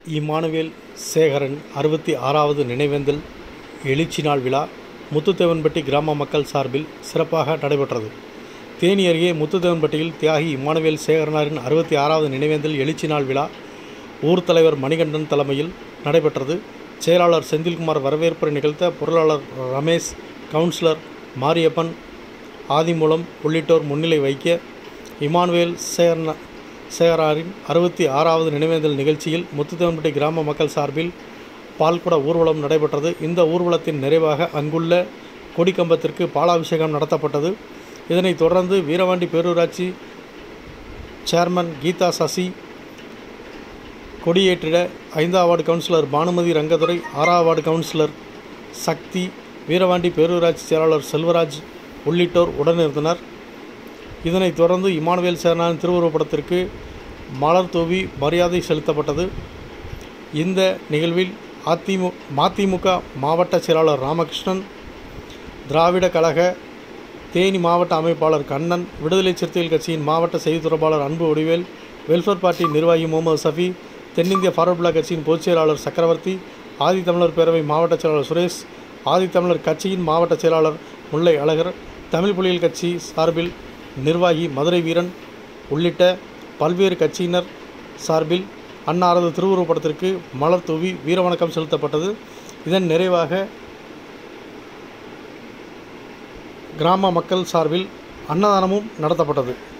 Emmanuel Sekaran அறுபத்தி ஆறாவது நினைவேந்தல் எழுச்சி நாள் விழா முத்துத்தேவன்பட்டி கிராம மக்கள் சார்பில் சிறப்பாக நடைபெற்றது தேனி அருகே முத்துத்தேவன்பட்டியில் தியாகி இம்மானுவேல் சேகரனாரின் அறுபத்தி ஆறாவது நினைவேந்தல் எழுச்சி நாள் விழா ஊர் தலைவர் மணிகண்டன் தலைமையில் நடைபெற்றது செயலாளர் செந்தில்குமார் வரவேற்புரை நிகழ்த்த பொருளாளர் ரமேஷ் கவுன்சிலர் மாரியப்பன் ஆதிமூலம் உள்ளிட்டோர் முன்னிலை வைக்க இமானுவேல் சேகரன சேகராரின் அறுபத்தி ஆறாவது நினைவேந்தல் நிகழ்ச்சியில் முத்துத்தேவன்பட்டி கிராம மக்கள் சார்பில் பால்குட ஊர்வலம் நடைபெற்றது இந்த ஊர்வலத்தின் நிறைவாக அங்குள்ள கொடிக்கம்பத்திற்கு பாலாபிஷேகம் நடத்தப்பட்டது இதனைத் தொடர்ந்து வீரவாண்டி பேரூராட்சி சேர்மன் கீதா சசி கொடியேற்றிட ஐந்தாம் வார்டு கவுன்சிலர் பானுமதி ரங்கதுரை ஆறாம் வார்டு கவுன்சிலர் சக்தி வீரவாண்டி பேரூராட்சி செயலாளர் செல்வராஜ் உள்ளிட்டோர் உடனிருந்தனர் இதனைத் தொடர்ந்து இமானுவேல் சேனான் திருவுருவப்படத்திற்கு மலர் தூவி மரியாதை செலுத்தப்பட்டது இந்த நிகழ்வில் அதிமு மதிமுக மாவட்ட செயலாளர் ராமகிருஷ்ணன் திராவிட கழக தேனி மாவட்ட அமைப்பாளர் கண்ணன் விடுதலை சிறுத்தைகள் கட்சியின் மாவட்ட செய்தி தொடர்பாளர் அன்பு வடிவேல் வெல்ஃபேர் பார்ட்டி நிர்வாகி முகமது சஃபி தென்னிந்திய ஃபார்வர்ட் பிளாக் கட்சியின் பொதுச் செயலாளர் சக்கரவர்த்தி ஆதித்தமிழர் பேரவை மாவட்ட செயலாளர் சுரேஷ் ஆதித்தமிழர் கட்சியின் மாவட்ட செயலாளர் முல்லை அழகர் தமிழ் புலிகள் கட்சி சார்பில் நிர்வாகி மதுரை வீரன் உள்ளிட்ட பல்வேறு கட்சியினர் சார்பில் அன்னாரது திருவுருவப்படத்திற்கு மலர் தூவி வீரவணக்கம் செலுத்தப்பட்டது இதன் நிறைவாக கிராம மக்கள் சார்பில் அன்னதானமும் நடத்தப்பட்டது